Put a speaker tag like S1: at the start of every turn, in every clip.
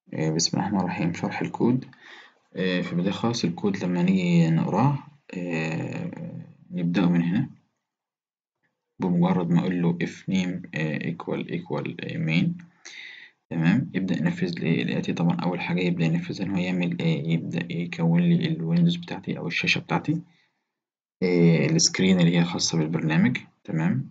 S1: آه، بسم الله الرحمن الرحيم شرح الكود آه، في البداية خالص الكود لما نيجي نقراه آه، نبدأه من هنا بمجرد ما أقول له if name equal equal main تمام يبدأ ينفذ لي الآتي طبعا أول حاجة يبدأ ينفذ إن هو يعمل يبدأ يكون لي الويندوز بتاعتي أو الشاشة بتاعتي السكرين اللي هي خاصة بالبرنامج تمام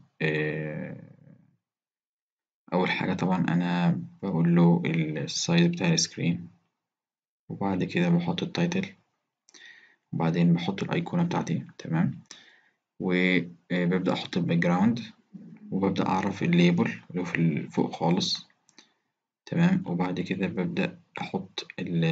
S1: أول حاجة طبعا أنا بقول له السايز بتاع السكرين وبعد كده بحط التايتل وبعدين بحط الأيقونة بتاعتي تمام وببدأ أحط الباك جراوند وببدأ أعرف الليبل اللي هو في فوق خالص تمام وبعد كده ببدأ أحط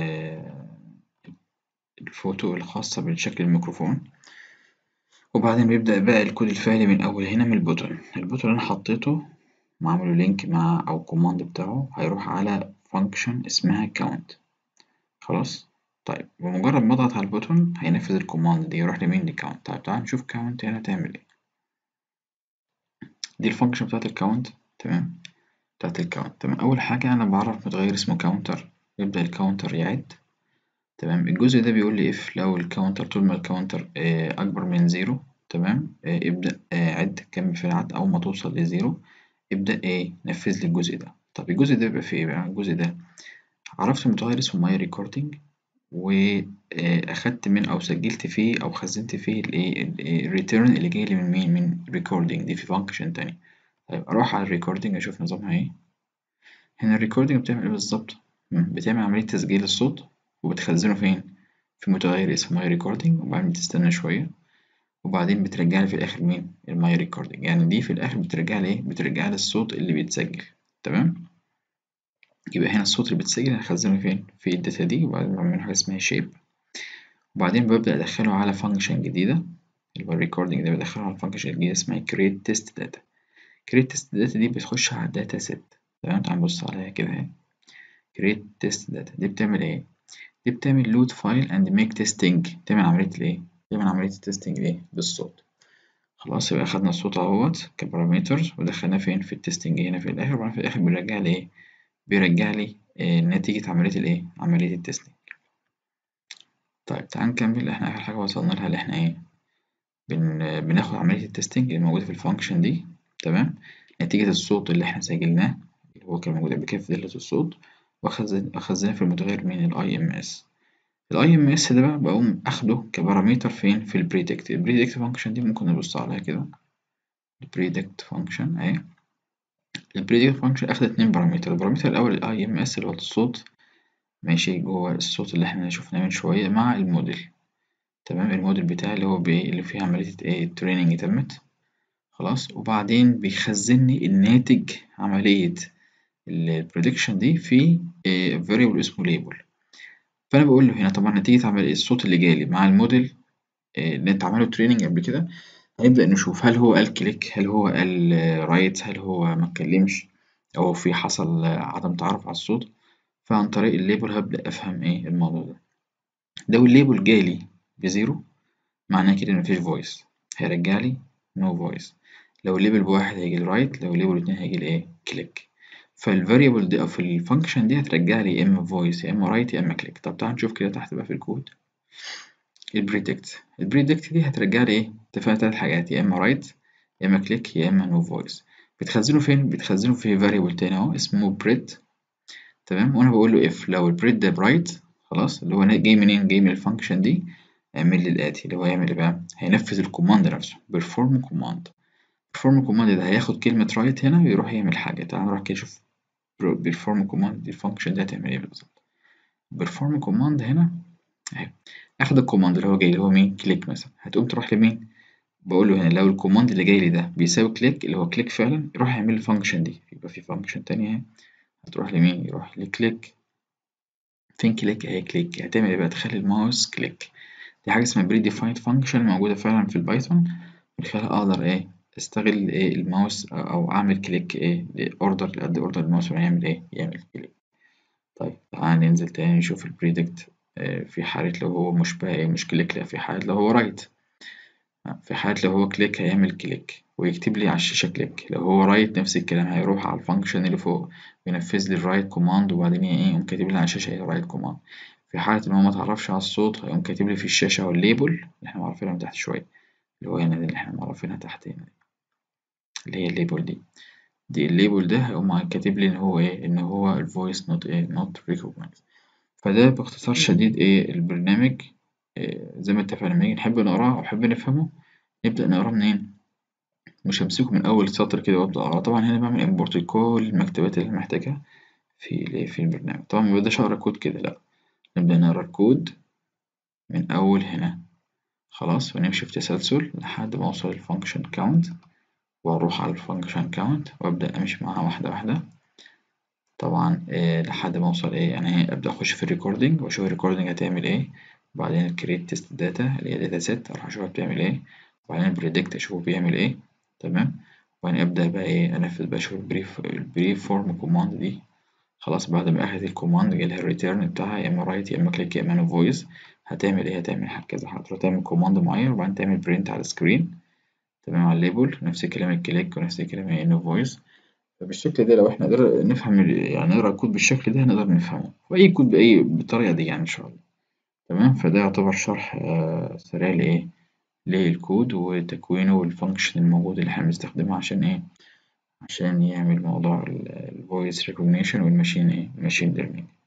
S1: الفوتو الخاصة بشكل الميكروفون وبعدين بيبدأ بقى الكود الفعلي من أول هنا من البوتون البوتون اللي أنا حطيته معمول له لينك مع أو كوماند بتاعه هيروح على فانكشن اسمها count خلاص طيب بمجرد ما أضغط على البوتون هينفذ الكوماند دي يروح لمين لكاونت طيب تعال نشوف count هنا تعمل ايه دي الفانكشن بتاعت الكاونت تمام بتاعت الكاونت تمام أول حاجة أنا بعرف متغير اسمه كاونتر يبدأ الكاونتر يعد تمام الجزء ده بيقول لي if لو الكاونتر طول ما الكاونتر أكبر من زيرو تمام ابدأ عد كمل في العد أول ما توصل لزيرو ابدأ إيه نفذ لي الجزء ده طب الجزء ده بيبقى فيه إيه بقى الجزء ده عرفت متغير اسمه ماي ريكوردينج وأخدت من أو سجلت فيه أو خزنت فيه الإيه الريتيرن اللي جاي لي من مين من ريكوردينج دي في فانكشن تاني طيب أروح على الريكوردينج أشوف نظامها إيه هنا الريكوردينج بتعمل إيه بالظبط بتعمل عملية تسجيل الصوت وبتخزنه فين في متغير اسمه ماي ريكوردينج وبعدين بتستنى شوية وبعدين بترجع لي في الآخر مين الماي ريكوردينج يعني دي في الآخر بترجع لي إيه بترجع لي الصوت اللي بيتسجل تمام يبقى هنا الصوت اللي بيتسجل هنخزنه فين في الداتا دي وبعدين بعمل حاجة اسمها شيب وبعدين ببدأ أدخله على فانكشن جديدة اللي هو الريكوردينج ده بدخله على فانكشن جديدة اسمها create test data create test data دي بتخش على الداتا سيت تمام تعال نبص عليها كده اهي create test data دي بتعمل ايه دي بتعمل load file and make testing بتعمل عملية الايه بتعمل عملية التستنج ايه بالصوت خلاص يبقى أخدنا الصوت اهوت كبارامترز ودخلناه فين في التستنج هنا في الآخر وبعدين في الآخر بيرجع لي ايه بيرجع لي إيه نتيجة عملية الايه عملية التستنج طيب تعال نكمل احنا آخر حاجة وصلنا لها اللي احنا ايه بن... بناخد عملية التستنج اللي موجودة في الفانكشن دي تمام نتيجة الصوت اللي احنا سجلناه اللي هو كان موجود قبل كده في دالة الصوت وأخزناه في المتغير من ال IMS ال IMS ده بقى بقوم أخده كبارامتر فين في ال predict ال predict function دي ممكن نبص عليها كده ال predict function أهي ال predict function أخد اتنين بارامتر البارامتر الأول ال IMS اللي هو الصوت ماشي جوه الصوت اللي احنا شفناه من شوية مع الموديل تمام الموديل بتاعي اللي هو بي اللي فيه عملية ايه التريننج تمت خلاص وبعدين بيخزني الناتج عملية البريدكشن دي في variable اسمه label فأنا بقول له هنا طبعا نتيجة عمل الصوت اللي جالي مع الموديل اللي انت عمله تريننج قبل كده هنبدأ نشوف هل هو قال كليك هل هو قال رايت هل هو ما اتكلمش أو في حصل عدم تعرف على الصوت فعن طريق الليبل هبدأ أفهم إيه الموضوع ده لو الليبل جالي بزيرو معناه كده مفيش فويس هيرجعلي نو فويس لو الليبل بواحد هيجي رايت لو الليبل اتنين هيجي ايه كليك فالفاريبل دي أو في الفانكشن دي هترجع لي يا إما فويس يا إما رايت يا إما كليك طب تعال نشوف كده تحت بقى في الكود البريدكت البريدكت دي هترجع لي إيه اتفقنا تلات حاجات يا إما رايت يا إما كليك يا إما نو فويس بتخزنه فين بتخزنه في فاريبل تاني أهو اسمه بريد تمام وأنا بقول له إف لو البريد ده برايت خلاص اللي هو جاي منين جاي من الفانكشن دي اعمل لي الآتي اللي هو هيعمل إيه بقى هينفذ الكوماند نفسه perform command perform command ده هياخد كلمة رايت هنا ويروح يعمل حاجة تعال نروح كده نشوف perform command دي الفانكشن دي هتعمل ايه بالظبط perform command هنا اهي اخد الكوماند اللي هو جاي اللي هو مين كليك مثلا هتقوم تروح لمين بقول له هنا لو الكوماند اللي جاي لي ده بيساوي كليك اللي هو كليك فعلا يروح يعمل الفانكشن دي يبقى في فانكشن تانية اهي هتروح لمين يروح لكليك فين كليك اهي كليك هتعمل ايه بقى تخلي الماوس كليك دي حاجة اسمها بري ديفايند فانكشن موجودة فعلا في البايثون من خلالها اقدر ايه استغل ايه الماوس او اعمل كليك ايه اوردر لقد اوردر الماوس يعمل ايه يعمل كليك طيب تعال ننزل تاني نشوف البريدكت اه في حالة لو هو مش بقى ايه مش كليك لا في حالة لو هو رايت في حالة لو هو كليك هيعمل كليك ويكتب لي على الشاشة كليك لو هو رايت نفس الكلام هيروح على الفانكشن اللي فوق وينفذ لي الرايت كوماند وبعدين ايه يقوم كاتب لي على الشاشة ايه رايت كوماند في حالة إن هو متعرفش على الصوت هيقوم كاتب لي في الشاشة والليبل اللي احنا معرفينها من تحت شوية اللي هو هنا دي اللي احنا معرفينها تحت هنا اللي هي الليبل دي دي الليبل ده هيقوم كاتب لي إن هو إيه إن هو الفويس نوت إيه نوت ريكوجنايز فده باختصار شديد إيه البرنامج إيه زي ما اتفقنا لما نيجي نحب نقراه أو نحب نفهمه نبدأ نقراه منين؟ مش همسكه من أول سطر كده وأبدأ أقرا طبعا هنا بعمل إمبورت لكل المكتبات اللي محتاجها في في البرنامج طبعا مبقدرش أقرا كود كده لأ نبدأ نقرا الكود من أول هنا خلاص ونمشي في تسلسل لحد ما أوصل للفانكشن كاونت وأروح على الفانكشن كاونت وأبدأ أمشي معاها واحدة واحدة طبعا إيه لحد ما أوصل إيه يعني أبدأ أخش في الريكوردينج وأشوف الريكوردينج هتعمل إيه وبعدين الكريت تيست داتا اللي هي داتا سيت أروح أشوفها بتعمل إيه وبعدين البريدكت أشوفه بيعمل إيه تمام وبعدين أبدأ بقى إيه أنفذ بقى أشوف البريف البريف فورم كوماند دي خلاص بعد ما أخدت الكوماند جالها الريتيرن بتاعها يا إما رايت يا إما كليك يا إما نو فويس هتعمل إيه هتعمل كذا هتروح تعمل كوماند معين وبعدين تعمل برنت على السكرين تمام على الليبل نفس الكلام الكليك ونفس الكلام انو فويس فبالشكل ده لو احنا قدرنا نفهم يعني نقرا الكود بالشكل ده نقدر نفهمه وأي كود بأي بالطريقة دي يعني إن شاء الله تمام فده يعتبر شرح سريع لإيه للكود وتكوينه والفانكشن الموجود اللي احنا بنستخدمه عشان إيه عشان يعمل موضوع الفويس ريكوجنيشن والماشين إيه ماشين ليرنينج